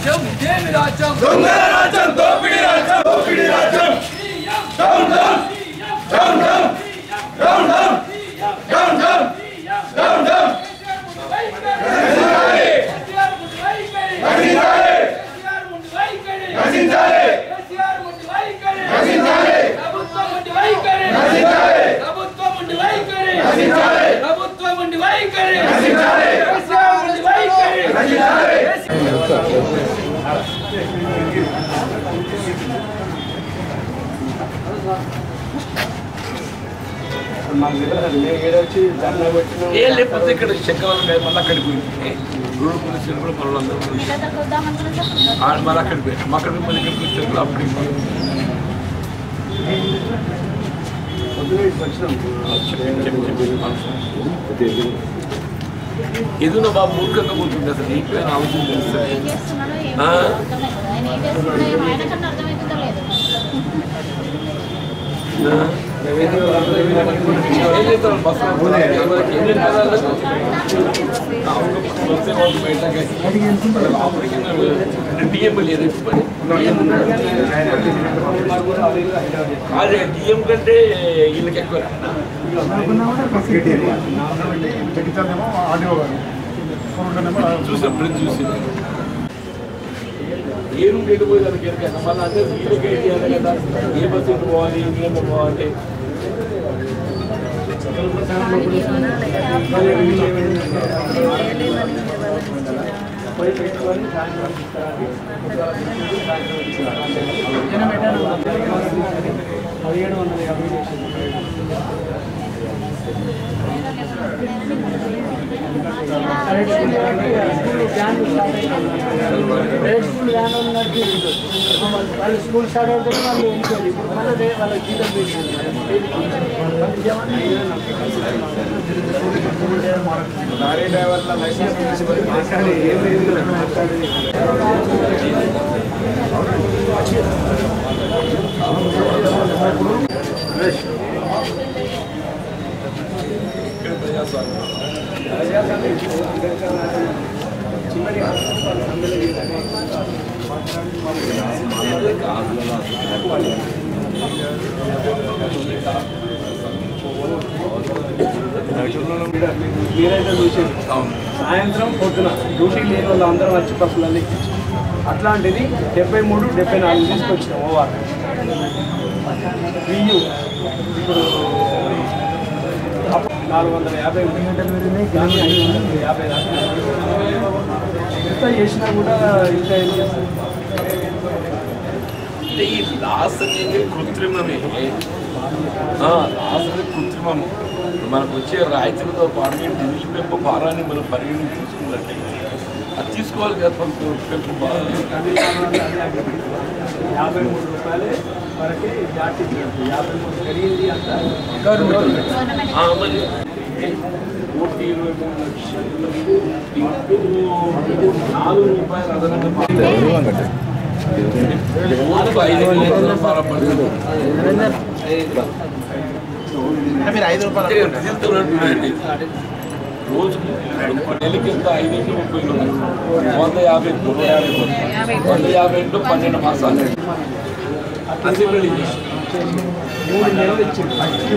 రాజ్యం ఇదేమి రాజ్యం దొంగల రాజ్యం దోపిడీ రాజ్యం దోపిడీ రాజ్యం down down down down down down down down down down నశించాలి నశించాలి నశించాలి నశించాలి ఏ లేకపోతే ఇక్కడ శంకరాలు మళ్ళీ అక్కడికి పోయింది రూల్ పోలీసులు కూడా పనులు అందరూ మళ్ళీ అక్కడికి పోయారు మా అక్కడికి మళ్ళీ ఇక్కడికి వచ్చారు అప్పటికి ఏదో బాబు మూర్ఖంగా పోతుంది అసలు నీకు అని ఆలోచన తెలుస్తుంది ఏం చేస్తున్నాడో ఏం ఆ. అర్థమే కదా. ఆయన ఏం చేస్తున్నాడో ఏమో ఆయన కన్నా అర్థమవుతుందో లేదు ఏం చేస్తారు బస్సు ఏం చేస్తారు వస్తే వాళ్ళు బయటకి డిఎం లేదు ఇప్పుడు అదే డిఎం కంటే వీళ్ళకి ఎక్కువ చూసాం ఫ్రెండ్స్ చూసి ఏ రూమ్ ఎటు పోయి దానికి ఎరకైనా మళ్ళీ అంటే వీళ్ళకి ఏంటి చేయాలి కదా ఏ బస్సు ఎటు పోవాలి ఏ ట్రైన్లో పోవాలి వాళ్ళు స్కూల్ స్టార్ట్ అవుతుంది వాళ్ళు వెళ్ళిపోయింది ఇప్పుడు మళ్ళీ వాళ్ళ జీతం లారీ డ్రైవర్ల లైసెన్స్ తీసుకొని మాట్లాడి ఏం లేదు మాట్లాడి మీరైతే చూసేది సాయంత్రం పొద్దున డ్యూటీ లేని వాళ్ళు అందరం వచ్చి బస్సులలో ఎక్కించాం అట్లాంటిది డెబ్బై మూడు డెబ్బై నాలుగు తీసుకొచ్చినాం ఓవర్ వియు ఇప్పుడు అప్పుడు నాలుగు వందల యాభై దాన్ని ఐదు వందల యాభై దాకా ఎంత చేసినా కూడా ఇంకా ఏం చేస్తారు అంటే ఈ లాస్ అనేది కృత్రిమమే ఆ, లాస్ అనేది కృత్రిమం మనకు వచ్చే రాయితీలతో పాటు డీజిల్ పెంపు భారాన్ని మనం పరిగణించి తీసుకున్నట్టే అది తీసుకోవాలి కదా కొంత పెంపు భారం యాభై మూడు రూపాయలే వరకే జాతి యాభై మూడు పెరిగింది అంత ఆ, మరి కోటి ఇరవై మూడు లక్షలు ఇంటూ నాలుగు రూపాయలు అదనంగా రోజుకు ఐదు వందల భారం పడుతుంది మీరు ఐదు రూపాయలు రిజల్ట్ ఉన్నట్టు రోజు నెలకి ఎంత ఐదు ఇంటూ ముప్పై ఉన్నాయి వంద యాభై నూట యాభై వంద యాభై ఇంటూ పన్నెండు మాసాలు అసెంబ్లీ చేసి మూడు నెలలు ఇచ్చింది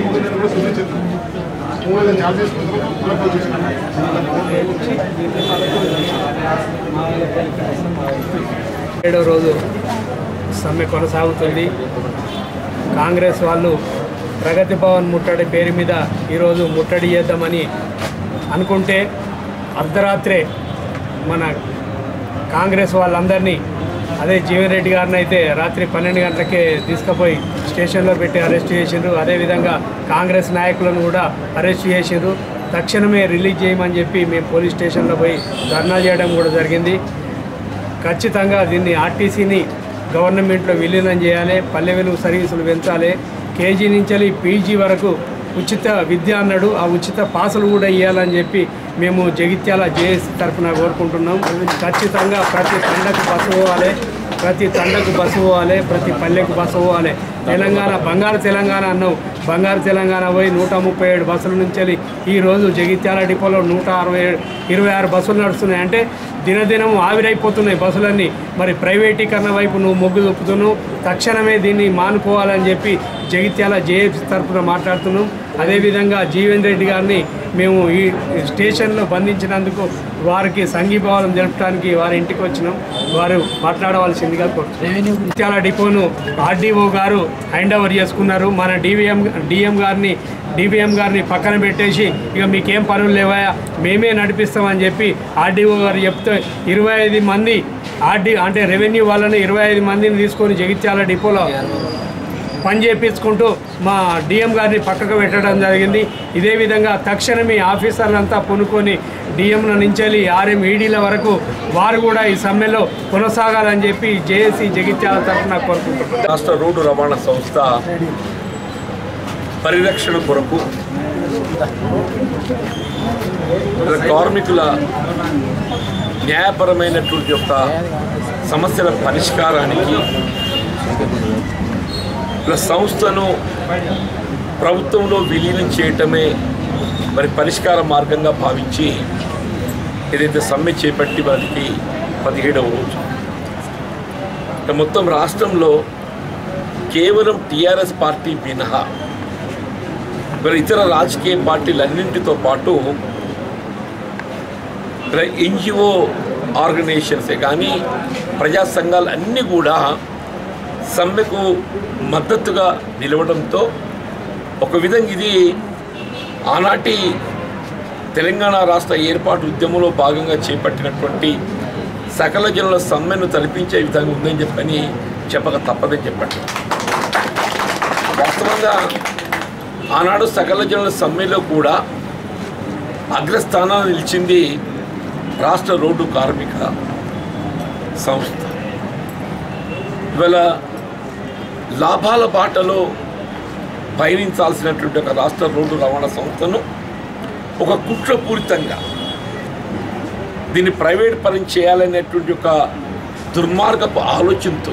ఏడో రోజు సమ్మె కొనసాగుతుంది కాంగ్రెస్ వాళ్ళు ప్రగతి భవన్ ముట్టడి పేరు మీద ఈరోజు ముట్టడి చేద్దామని అనుకుంటే అర్ధరాత్రే మన కాంగ్రెస్ వాళ్ళందరినీ అదే జీవన్ రెడ్డి గారిని అయితే రాత్రి పన్నెండు గంటలకే తీసుకుపోయి స్టేషన్లో పెట్టి అరెస్ట్ చేసిండ్రు అదేవిధంగా కాంగ్రెస్ నాయకులను కూడా అరెస్ట్ చేసిండ్రు తక్షణమే రిలీజ్ చేయమని చెప్పి మేము పోలీస్ స్టేషన్లో పోయి ధర్నా చేయడం కూడా జరిగింది ఖచ్చితంగా దీన్ని ఆర్టీసీని గవర్నమెంట్లో విలీనం చేయాలి పల్లె వెలుగు సర్వీసులు పెంచాలి కేజీ నుంచి పీజీ వరకు ఉచిత విద్య అన్నాడు ఆ ఉచిత పాసులు కూడా ఇవ్వాలని చెప్పి మేము జగిత్యాల జేఎస్ తరఫున కోరుకుంటున్నాం ఖచ్చితంగా ప్రతి పండగ బస్సు పోవాలి ప్రతి తండకు బస్సు పోవాలి ప్రతి పల్లెకు బస్సు పోవాలి తెలంగాణ బంగారు తెలంగాణ అన్నావు బంగారు తెలంగాణ పోయి నూట ముప్పై ఏడు బస్సుల నుంచి వెళ్ళి ఈరోజు జగిత్యాల డిపోలో నూట అరవై ఏడు ఇరవై ఆరు బస్సులు నడుస్తున్నాయి అంటే దినదినం ఆవిరైపోతున్నాయి బస్సులన్నీ మరి ప్రైవేటీకరణ వైపు నువ్వు మొగ్గు చూపుతున్నావు తక్షణమే దీన్ని మానుకోవాలని చెప్పి జగిత్యాల జేఏసీ తరఫున మాట్లాడుతున్నాం అదేవిధంగా జీవన్ రెడ్డి గారిని మేము ఈ స్టేషన్లో బంధించినందుకు వారికి సంఘీభావం జరపడానికి వారి ఇంటికి వచ్చినాం వారు మాట్లాడవలసిందిగా కోరుతున్నాం జగిత్యాల డిపోను ఆర్డీఓ గారు హ్యాండ్ ఓవర్ చేసుకున్నారు మన డివిఎం డిఎం గారిని డిబిఎం గారిని పక్కన పెట్టేసి ఇక మీకేం పనులు లేవా మేమే నడిపిస్తామని చెప్పి ఆర్డీఓ గారు చెప్తే ఇరవై ఐదు మంది ఆర్డీ అంటే రెవెన్యూ వాళ్ళని ఇరవై ఐదు మందిని తీసుకొని జగిత్యాల డిపోలో పని చేయించుకుంటూ మా డిఎం గారిని పక్కకు పెట్టడం జరిగింది ఇదే విధంగా తక్షణమే ఆఫీసర్లంతా పునుకొని డిఎంల నుంచి ఆర్ఎం ఈడీల వరకు వారు కూడా ఈ సమ్మెలో కొనసాగాలని చెప్పి జేఏసీ జగిత్యాల తరఫున కోరుకుంటున్నాం రాష్ట్ర రోడ్డు రవాణా సంస్థ పరిరక్షణ కొరకు కార్మికుల న్యాయపరమైనటువంటి యొక్క సమస్యల పరిష్కారానికి ఇలా సంస్థను ప్రభుత్వంలో విలీనం చేయటమే మరి పరిష్కార మార్గంగా భావించి ఏదైతే సమ్మె చేపట్టి వారికి పదిహేడవ రోజు ఇక మొత్తం రాష్ట్రంలో కేవలం టీఆర్ఎస్ పార్టీ మినహా మరి ఇతర రాజకీయ పార్టీలన్నింటితో పాటు ఎన్జిఓ ఆర్గనైజేషన్సే కానీ ప్రజా సంఘాలు అన్నీ కూడా సమ్మెకు మద్దతుగా నిలవడంతో ఒక విధంగా ఇది ఆనాటి తెలంగాణ రాష్ట్ర ఏర్పాటు ఉద్యమంలో భాగంగా చేపట్టినటువంటి సకల జనుల సమ్మెను తలపించే విధంగా ఉందని చెప్పని చెప్పక తప్పదని చెప్పండి వాస్తవంగా ఆనాడు సకల జనుల సమ్మెలో కూడా అగ్రస్థానాన్ని నిలిచింది రాష్ట్ర రోడ్డు కార్మిక సంస్థ ఇవాళ లాభాల బాటలో పయనించాల్సినటువంటి ఒక రాష్ట్ర రోడ్డు రవాణా సంస్థను ఒక కుట్రపూరితంగా దీన్ని ప్రైవేట్ పరం చేయాలనేటువంటి ఒక దుర్మార్గపు ఆలోచనతో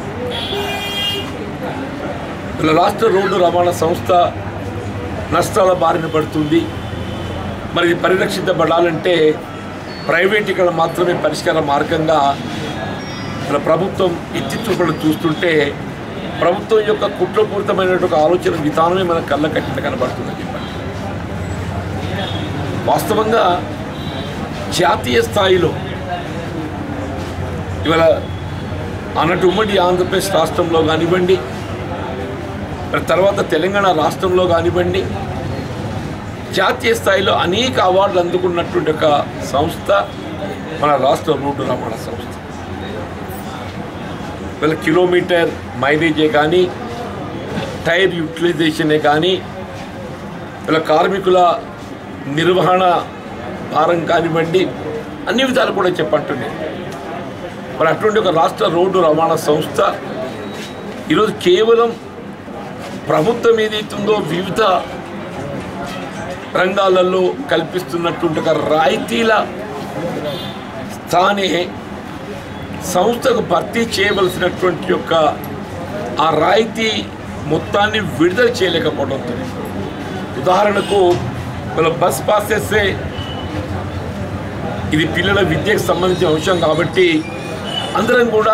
ఇలా రాష్ట్ర రోడ్డు రవాణా సంస్థ నష్టాల బారిన పడుతుంది మరి ఇది పరిరక్షించబడాలంటే ప్రైవేటీకరణ మాత్రమే పరిష్కార మార్గంగా ఇలా ప్రభుత్వం ఎత్తి చూపడం చూస్తుంటే ప్రభుత్వం యొక్క కుట్రపూరితమైనటువంటి ఒక ఆలోచన విధానమే మన కళ్ళ కట్టిన కనబడుతుందని చెప్పండి వాస్తవంగా జాతీయ స్థాయిలో ఇవాళ అన్నట్టు ఉమ్మడి ఆంధ్రప్రదేశ్ రాష్ట్రంలో కానివ్వండి మరి తర్వాత తెలంగాణ రాష్ట్రంలో కానివ్వండి జాతీయ స్థాయిలో అనేక అవార్డులు అందుకున్నటువంటి ఒక సంస్థ మన రాష్ట్ర రోడ్డు రవాణా సంస్థ వీళ్ళ కిలోమీటర్ మైలేజే కానీ టైర్ యూటిలైజేషనే కానీ వీళ్ళ కార్మికుల నిర్వహణ భారం కానివ్వండి అన్ని విధాలు కూడా చెప్పంటుంది మరి అటువంటి ఒక రాష్ట్ర రోడ్డు రవాణా సంస్థ ఈరోజు కేవలం ప్రభుత్వం ఏదైతుందో వివిధ రంగాలలో కల్పిస్తున్నటువంటి ఒక రాయితీల స్థానే సంస్థకు భర్తీ చేయవలసినటువంటి యొక్క ఆ రాయితీ మొత్తాన్ని విడుదల చేయలేకపోవడంతో ఉదాహరణకు మన బస్ పాసెస్సే ఇది పిల్లల విద్యకు సంబంధించిన అంశం కాబట్టి అందరం కూడా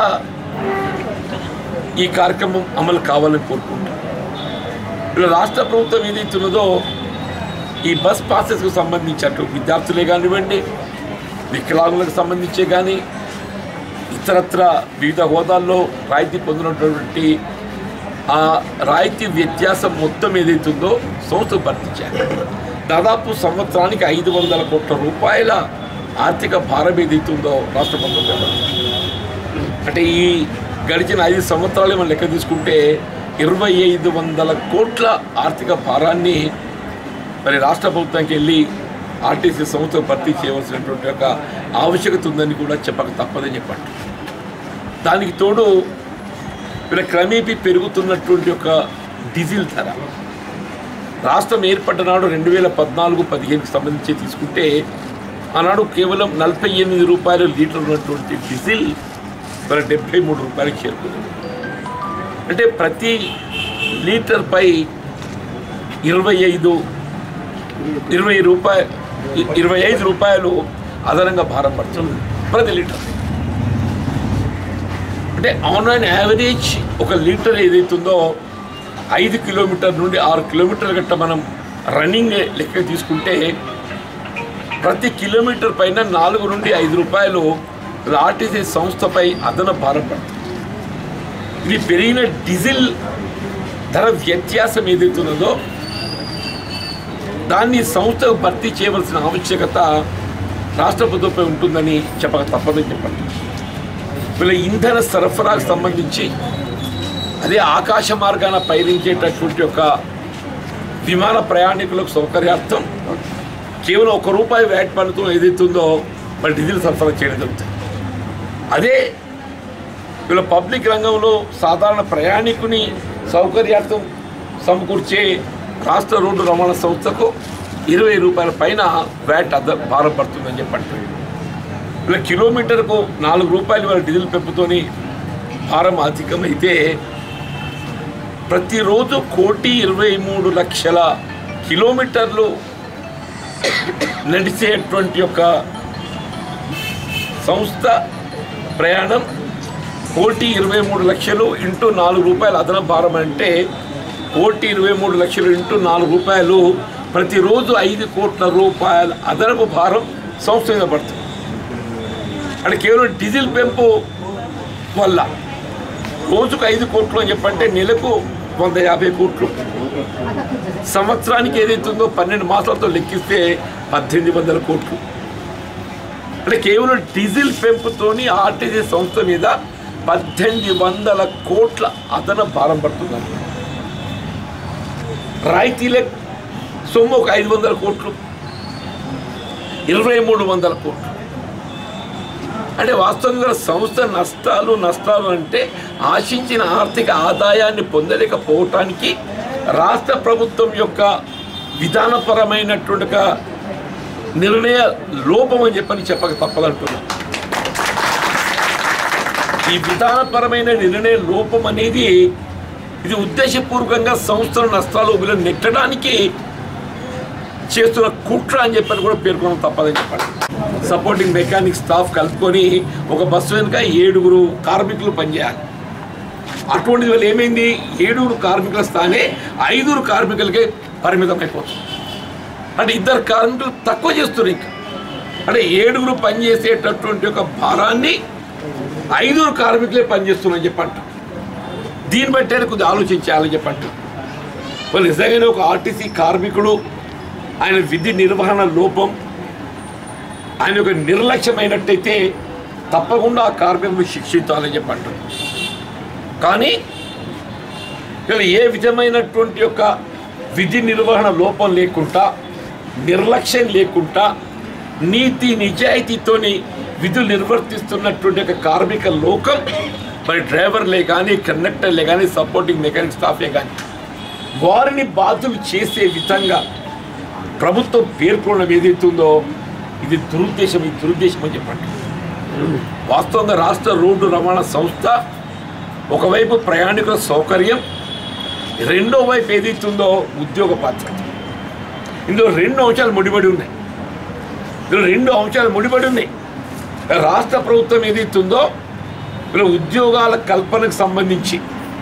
ఈ కార్యక్రమం అమలు కావాలని కోరుకుంటాం ఇలా రాష్ట్ర ప్రభుత్వం ఏదైతున్నదో ఈ బస్ పాసెస్కు సంబంధించినట్టు విద్యార్థులే కానివ్వండి వికలాంగులకు సంబంధించే కానీ ఇతరత్ర వివిధ హోదాల్లో రాయితీ పొందినటువంటి ఆ రాయితీ వ్యత్యాసం మొత్తం ఏదైతుందో సంస్థ భర్తీ చేయాలి దాదాపు సంవత్సరానికి ఐదు వందల కోట్ల రూపాయల ఆర్థిక భారం ఏదైతుందో రాష్ట్ర ప్రభుత్వం భరిస్తుంది. అంటే ఈ గడిచిన ఐదు సంవత్సరాలు మనం లెక్క తీసుకుంటే ఇరవై ఐదు వందల కోట్ల ఆర్థిక భారాన్ని మరి రాష్ట్ర ప్రభుత్వానికి వెళ్ళి ఆర్టీసీ సంస్థ భర్తీ చేయవలసినటువంటి ఒక ఆవశ్యకత ఉందని కూడా చెప్పక తప్పదని చెప్పండి దానికి తోడు వీళ్ళ క్రమేపీ పెరుగుతున్నటువంటి ఒక డీజిల్ ధర రాష్ట్రం ఏర్పడ్డ నాడు రెండు వేల పద్నాలుగు పదిహేనుకి సంబంధించి తీసుకుంటే ఆనాడు కేవలం నలభై ఎనిమిది రూపాయల లీటర్ ఉన్నటువంటి డీజిల్ మరి డెబ్బై మూడు రూపాయలకి చేరుకుంది అంటే ప్రతి లీటర్పై ఇరవై ఐదు ఇరవై రూపాయ ఇరవై ఐదు రూపాయలు అదనంగా భారం పడుతుంది ప్రతి లీటర్ అంటే ఆన్ అండ్ యావరేజ్ ఒక లీటర్ ఏదైతుందో ఐదు కిలోమీటర్ నుండి ఆరు కిలోమీటర్ల గట్ట మనం రన్నింగ్ లెక్క తీసుకుంటే ప్రతి కిలోమీటర్ పైన నాలుగు నుండి ఐదు రూపాయలు ఆర్టీసీ సంస్థపై అదన భారం పడుతుంది ఇది పెరిగిన డీజిల్ ధర వ్యత్యాసం ఏదైతున్నదో దాన్ని సంస్థకు భర్తీ చేయవలసిన ఆవశ్యకత రాష్ట్ర ప్రభుత్వంపై ఉంటుందని చెప్పక తప్పదని చెప్పండి వీళ్ళ ఇంధన సరఫరాకు సంబంధించి అదే ఆకాశ మార్గాన పయనించేటటువంటి యొక్క విమాన ప్రయాణికులకు సౌకర్యార్థం కేవలం ఒక రూపాయి వ్యాట్ పన్నుతో ఏదైతుందో మరి డీజిల్ సరఫరా చేయడం జరుగుతుంది అదే వీళ్ళ పబ్లిక్ రంగంలో సాధారణ ప్రయాణికుని సౌకర్యార్థం సమకూర్చే రాష్ట్ర రోడ్డు రవాణా సంస్థకు ఇరవై రూపాయల పైన వ్యాట్ అద భారం పడుతుందని చెప్పండి వీళ్ళ కిలోమీటర్కు నాలుగు రూపాయలు వాళ్ళ డీజిల్ పెంపుతోని భారం అధికమైతే ప్రతిరోజు కోటి ఇరవై మూడు లక్షల కిలోమీటర్లు నడిచేటువంటి యొక్క సంస్థ ప్రయాణం కోటి ఇరవై మూడు లక్షలు ఇంటూ నాలుగు రూపాయలు అదనపు భారం అంటే కోటి ఇరవై మూడు లక్షలు ఇంటూ నాలుగు రూపాయలు ప్రతిరోజు ఐదు కోట్ల రూపాయల అదనపు భారం సంస్థ మీద పడుతుంది అంటే కేవలం డీజిల్ పెంపు వల్ల రోజుకు ఐదు కోట్లు అని చెప్పంటే నెలకు వంద యాభై కోట్లు సంవత్సరానికి ఏదైతుందో పన్నెండు మాసాలతో లెక్కిస్తే పద్దెనిమిది వందల కోట్లు అంటే కేవలం డీజిల్ పెంపుతోని ఆర్టీసీ సంస్థ మీద పద్దెనిమిది వందల కోట్ల అదన భారం పడుతుందండి రాయితీలే సొమ్ము ఒక ఐదు వందల కోట్లు ఇరవై మూడు వందల కోట్లు అంటే వాస్తవంగా సంస్థ నష్టాలు నష్టాలు అంటే ఆశించిన ఆర్థిక ఆదాయాన్ని పొందలేకపోవటానికి రాష్ట్ర ప్రభుత్వం యొక్క విధానపరమైనటువంటి ఒక నిర్ణయ లోపం అని చెప్పని చెప్పక తప్పదంటున్నా ఈ విధానపరమైన నిర్ణయ లోపం అనేది ఇది ఉద్దేశపూర్వకంగా సంస్థల నష్టాలు వీళ్ళని నెట్టడానికి చేస్తున్న కుట్ర అని చెప్పని కూడా పేర్కొనడం తప్పదని చెప్పండి సపోర్టింగ్ మెకానిక్ స్టాఫ్ కలుపుకొని ఒక బస్సు వెనుక ఏడుగురు కార్మికులు పనిచేయాలి అటువంటిది వల్ల ఏమైంది ఏడుగురు కార్మికుల స్థానే ఐదుగురు కార్మికులకే పరిమితం అయిపోతుంది అంటే ఇద్దరు కార్మికులు తక్కువ చేస్తున్నారు ఇంకా అంటే ఏడుగురు పనిచేసేటటువంటి ఒక భారాన్ని ఐదుగురు కార్మికులే పనిచేస్తున్నారని చెప్పంట దీన్ని బట్టి ఆయన కొద్దిగా ఆలోచించాలని చెప్పంట వాళ్ళు నిజంగానే ఒక ఆర్టీసీ కార్మికుడు ఆయన విధి నిర్వహణ లోపం ఆయన ఒక నిర్లక్ష్యమైనట్టయితే తప్పకుండా ఆ కార్మికులు శిక్షించాలని చెప్పంట కానీ ఇక్కడ ఏ విధమైనటువంటి యొక్క విధి నిర్వహణ లోపం లేకుండా నిర్లక్ష్యం లేకుండా నీతి నిజాయితీతోని విధులు నిర్వర్తిస్తున్నటువంటి ఒక కార్మిక లోకం మరి డ్రైవర్లే కానీ కండక్టర్లే కానీ సపోర్టింగ్ మెకానిక్ స్టాఫే కానీ వారిని బాధ్యులు చేసే విధంగా ప్రభుత్వం పేర్కొనడం ఏదైతుందో ఇది దురుద్దేశం ఇది దురుద్దేశం అని చెప్పండి వాస్తవంగా రాష్ట్ర రోడ్డు రవాణా సంస్థ ఒకవైపు ప్రయాణికుల సౌకర్యం రెండో వైపు ఏదైతుందో ఉద్యోగ పాత్ర ఇందులో రెండు అంశాలు ముడిపడి ఉన్నాయి ఇందులో రెండు అంశాలు ముడిపడి ఉన్నాయి రాష్ట్ర ప్రభుత్వం ఏదైతుందో ఇలా ఉద్యోగాల కల్పనకు సంబంధించి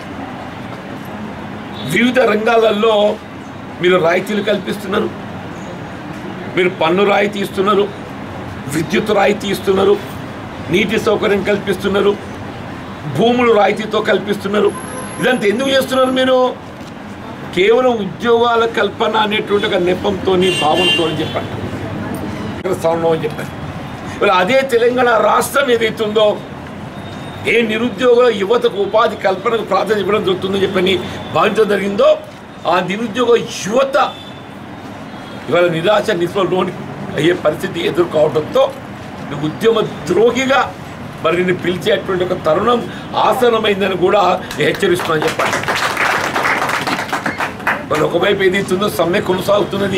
వివిధ రంగాలలో మీరు రాయితీలు కల్పిస్తున్నారు మీరు పన్ను రాయితీ ఇస్తున్నారు విద్యుత్ రాయితీ ఇస్తున్నారు నీటి సౌకర్యం కల్పిస్తున్నారు భూములు రాయితీతో కల్పిస్తున్నారు ఇదంతా ఎందుకు చేస్తున్నారు మీరు కేవలం ఉద్యోగాల కల్పన అనేటువంటి ఒక నెపంతో భావంతో చెప్పండి ఇక్కడ స్థానంలో అని చెప్పారు ఇలా అదే తెలంగాణ రాష్ట్రం ఏదైతుందో ఏ నిరుద్యోగ యువతకు ఉపాధి కల్పనకు ప్రాధాన్యత ఇవ్వడం జరుగుతుందని చెప్పని భావించడం జరిగిందో ఆ నిరుద్యోగ యువత ఇవాళ నిరాశ నిస్పలోని అయ్యే పరిస్థితి ఎదుర్కోవడంతో నువ్వు ఉద్యమ ద్రోహిగా మరి నిన్ను పిలిచేటువంటి ఒక తరుణం ఆసనమైందని కూడా హెచ్చరిస్తున్నాను చెప్పండి మరి ఒకవైపు ఏదైతుందో సమ్మె కొనసాగుతున్నది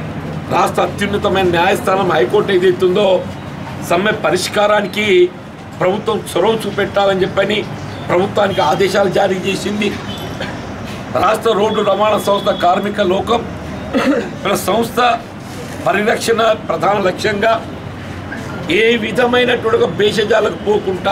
రాష్ట్ర అత్యున్నతమైన న్యాయస్థానం హైకోర్టు ఏదైతుందో సమ్మె పరిష్కారానికి ప్రభుత్వం చొరవ చూపెట్టాలని చెప్పని ప్రభుత్వానికి ఆదేశాలు జారీ చేసింది రాష్ట్ర రోడ్డు రవాణా సంస్థ కార్మిక లోకం మన సంస్థ పరిరక్షణ ప్రధాన లక్ష్యంగా ఏ విధమైనటువంటి ఒక భేషజాలకు పోకుండా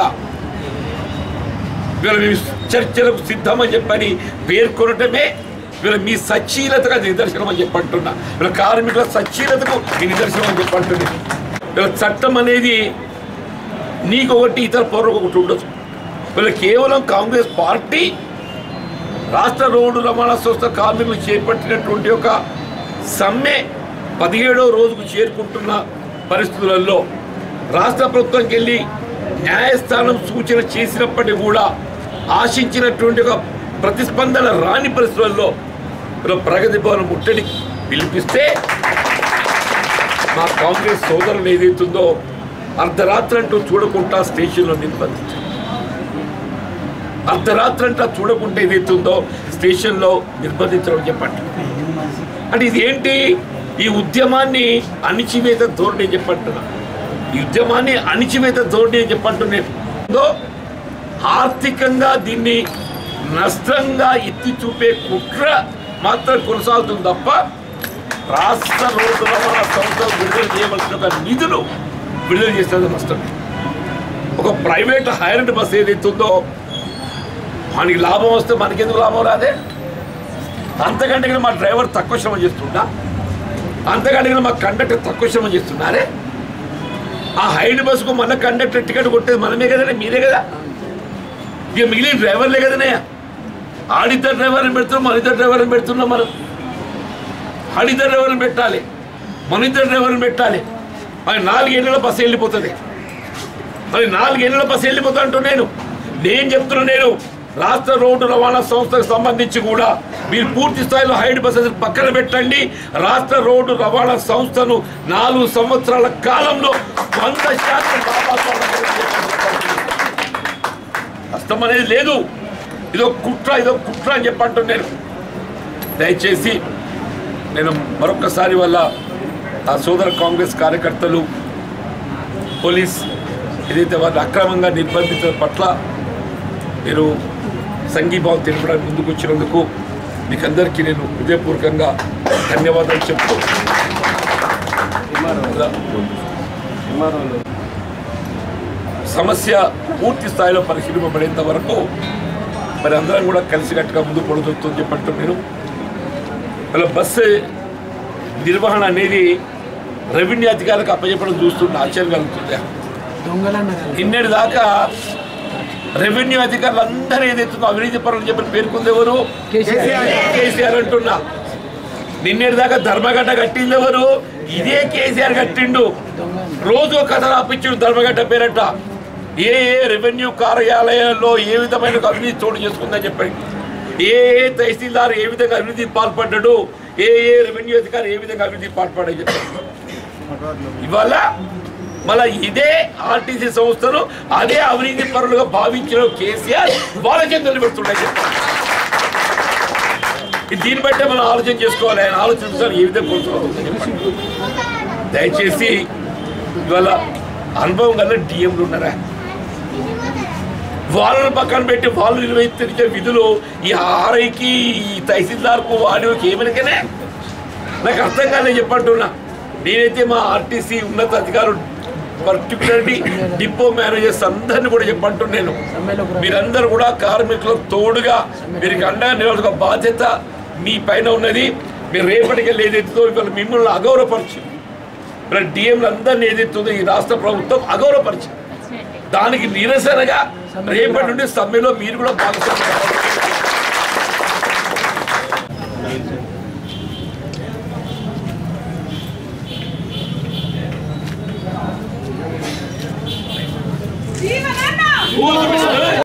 వీళ్ళ మీ చర్చలకు సిద్ధమని చెప్పని పేర్కొనటమే వీళ్ళ మీ సచ్చీలతగా నిదర్శనం అని చెప్పంటున్నా వీళ్ళ కార్మికుల సచ్చీలతకు ఈ నిదర్శనం అని చెప్పంటుంది వీళ్ళ చట్టం అనేది నీకు ఒకటి ఇతర పౌరులకు ఒకటి ఉండదు వీళ్ళు కేవలం కాంగ్రెస్ పార్టీ రాష్ట్ర రోడ్డు రవాణా సంస్థ కార్మికులు చేపట్టినటువంటి ఒక సమ్మె పదిహేడవ రోజుకు చేరుకుంటున్న పరిస్థితులలో రాష్ట్ర ప్రభుత్వంకి వెళ్ళి న్యాయస్థానం సూచన చేసినప్పటికీ కూడా ఆశించినటువంటి ఒక ప్రతిస్పందన రాని పరిస్థితులలో ఇలా ప్రగతి భవన్ ముట్టడి పిలిపిస్తే మా కాంగ్రెస్ సోదరులు ఏదైతుందో అర్ధరాత్రి అంటూ చూడకుండా స్టేషన్లో నిర్బంధించారు అర్ధరాత్రి అంటూ చూడకుండా ఏదైతుందో స్టేషన్లో నిర్బంధించడం చెప్పండి అంటే ఇది ఏంటి ఈ ఉద్యమాన్ని అణిచివేత ధోరణి చెప్పంటున్నా ఈ ఉద్యమాన్ని అణిచివేత ధోరణి అని చెప్పంటున్నా ఆర్థికంగా దీన్ని నష్టంగా ఎత్తి చూపే కుట్ర మాత్రం కొనసాగుతుంది తప్ప రాష్ట్ర రోడ్డు రవాణా సంస్థలు విడుదల చేయవలసిన ఒక నిధులు విడుదల చేసేది నష్టం ఒక ప్రైవేట్ హైర్డ్ బస్ ఏదైతే ఉందో మనకి లాభం వస్తే మనకెందుకు లాభం రాదే అంతకంటే కన్నా మా డ్రైవర్ తక్కువ శ్రమ చేస్తుండా అంతకంటే కన్నా మా కండక్టర్ తక్కువ శ్రమ చేస్తున్నారే ఆ హైడ్ బస్సుకు మన కండక్టర్ టికెట్ కొట్టేది మనమే కదనే మీరే కదా ఇక మిగిలిన డ్రైవర్లే కదనే ఆడిద్దరు డ్రైవర్ని పెడుతున్నాం మన ఇద్దరు డ్రైవర్ని పెడుతున్నాం మనం ఆడిద్దరు డ్రైవర్ని పెట్టాలి మన ఇద్దరు డ్రైవర్ని పెట్టాలి మరి నాలుగేళ్ళలో బస్సు వెళ్ళిపోతుంది మరి నాలుగేళ్ల బస్సు వెళ్ళిపోతా అంటూ నేను నేను చెప్తున్నా నేను రాష్ట్ర రోడ్డు రవాణా సంస్థకు సంబంధించి కూడా మీరు పూర్తి స్థాయిలో హైడ్ బస్సెస్ పక్కన పెట్టండి రాష్ట్ర రోడ్డు రవాణా సంస్థను నాలుగు సంవత్సరాల కాలంలో వంద శాతం కష్టం అనేది లేదు ఇదో కుట్ర ఇదో కుట్ర అని చెప్పంటూ నేను దయచేసి నేను మరొకసారి వల్ల ఆ సోదర కాంగ్రెస్ కార్యకర్తలు పోలీస్ ఏదైతే వారిని అక్రమంగా నిర్బంధించడం పట్ల మీరు సంఘీభావం తెలుపడానికి ముందుకు వచ్చినందుకు మీకు అందరికీ నేను హృదయపూర్వకంగా ధన్యవాదాలు చెప్తూ సమస్య పూర్తి స్థాయిలో పరిశీలింపబడేంత వరకు మరి అందరం కూడా కలిసికట్టుగా ముందుకు పడుతుందని చెప్పంటూ నేను వాళ్ళ బస్సు నిర్వహణ అనేది రెవెన్యూ అధికారులకు అప్పచెప్పడం చూస్తుంటే ఆశ్చర్యం కలుగుతుంది నిన్నటి దాకా రెవెన్యూ అధికారులు అందరూ ఏదైతుందో అవినీతి పరులు చెప్పని పేర్కొంది ఎవరు కేసీఆర్ అంటున్నా నిన్నటి దాకా ధర్మగడ్డ కట్టింది ఎవరు ఇదే కేసీఆర్ కట్టిండు రోజు ఒక కథ రాపించిండు ధర్మగడ్డ పేరట ఏ ఏ రెవెన్యూ కార్యాలయాల్లో ఏ విధమైన అవినీతి చోటు చేసుకుందని చెప్పండి ఏ ఏ తహసీల్దార్ ఏ విధంగా అవినీతి పాల్పడ్డాడు ఏ ఏ రెవెన్యూ అధికారి ఏ విధంగా అవినీతి పాల్పడ్డాడు చెప్పండి ఇవాళ మళ్ళా ఇదే ఆర్టీసీ సంస్థను అదే అవినీతి పరులుగా భావించిన కేసీఆర్ వాళ్ళ చేతులు పెడుతున్నాయి చెప్పండి ఇది దీన్ని బట్టే మనం ఆలోచన చేసుకోవాలి ఆయన ఆలోచించాలి ఏ విధంగా కొనసాగుతుందని చెప్పండి దయచేసి ఇవాళ అనుభవం గల డిఎంలు ఉన్నారా వాళ్ళని పక్కన పెట్టి వాళ్ళు నిర్వహించే విధులు ఈ ఆర్ఐకి ఈ తహసీల్దార్కు వాడికి ఏమనకనే నాకు అర్థం కాలేదు చెప్పంటున్నా నేనైతే మా ఆర్టీసీ ఉన్నత అధికారులు పర్టికులర్లీ డిపో మేనేజర్స్ అందరిని కూడా చెప్పంటున్నాను మీరందరూ కూడా కార్మికులకు తోడుగా మీరు అండగా నిలబడ బాధ్యత మీ పైన ఉన్నది మీరు రేపటికి వెళ్ళి ఏదైతుందో ఇవాళ మిమ్మల్ని అగౌరవపరిచి ఇక్కడ డిఎంలు అందరినీ ఏదైతుందో ఈ రాష్ట్ర ప్రభుత్వం అగౌరవపరిచి దానికి నిరసనగా రేపటి నుండి సమ్మెలో మీరు కూడా భాగస్వామ్యం కావాలి.